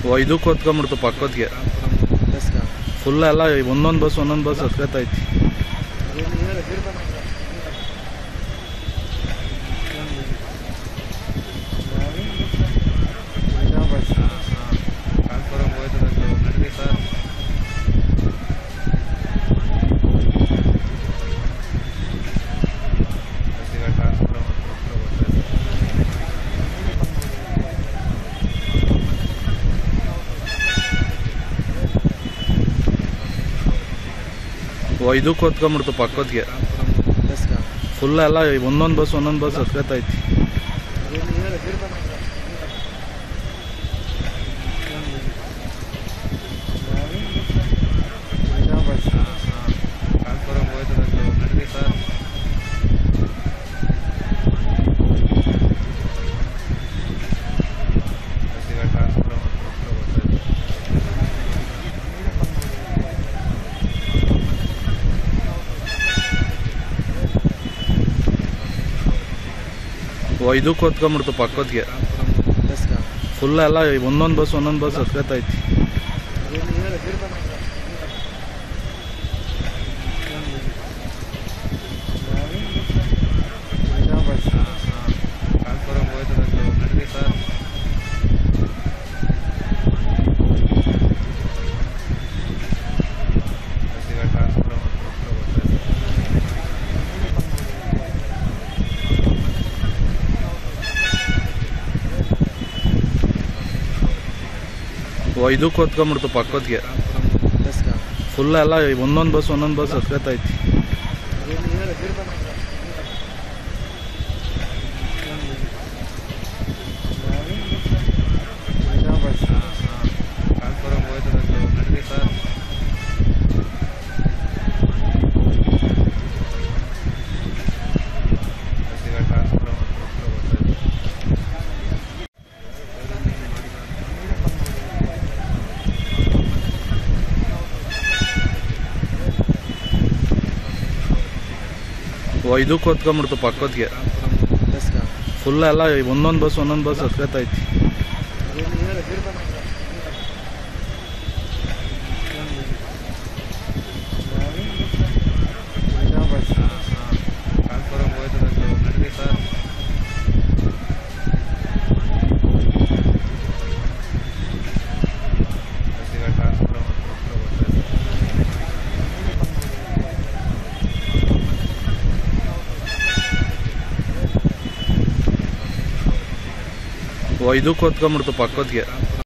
ಓ ಇದಕ್ಕೆ ಹೊತ್ಕೊಂಬಿಡ್ತು ಪಕ್ಕದ್ಗೆ ಬಸ್ಗ ಫುಲ್ ಎಲ್ಲ ಒಂದೊಂದು ಬಸ್ ಒಂದೊಂದು ಬಸ್ ಹತ್ಕೊತೈತಿ ಓ ಇದಕ್ಕೆ ಹೊತ್ಕೊಂಬಿಡ್ತು ಪಕ್ಕದ್ಗೆ ಬಸ್ಗ ಫುಲ್ ಎಲ್ಲ ಒಂದೊಂದು ಬಸ್ ಒಂದೊಂದು ಬಸ್ ಹತ್ಕೊತೈತಿ ಓ ಇದಕ್ಕೆ ಹೊತ್ಕೊಂಬಿಡ್ತು ಪಕ್ಕದ್ಗೆ ಬಸ್ಗ ಫುಲ್ ಎಲ್ಲ ಒಂದೊಂದು ಬಸ್ ಒಂದೊಂದು ಬಸ್ ಹತ್ಕೊತೈತಿ ಓ ಇದಕ್ಕೆ ಹೊತ್ಕೊಂಬಿಡ್ತು ಪಕ್ಕದ್ಗೆ ಬಸ್ಗ ಫುಲ್ ಎಲ್ಲ ಒಂದೊಂದು ಬಸ್ ಒಂದೊಂದು ಬಸ್ ಹತ್ಕೊತೈತಿ ಓ ಇದಕ್ಕೆ ಹೊತ್ಕೊಂಬಿಡ್ತು ಪಕ್ಕದ್ಗೆ ಬಸ್ಗ ಫುಲ್ ಎಲ್ಲ ಒಂದೊಂದು ಬಸ್ ಒಂದೊಂದು ಬಸ್ ಹತ್ಕೊತೈತಿ ಓ ಇದಕ್ಕೆ ಹೊತ್ಕೊಂಬಿಡ್ತು ಪಕ್ಕದ್ಗೆ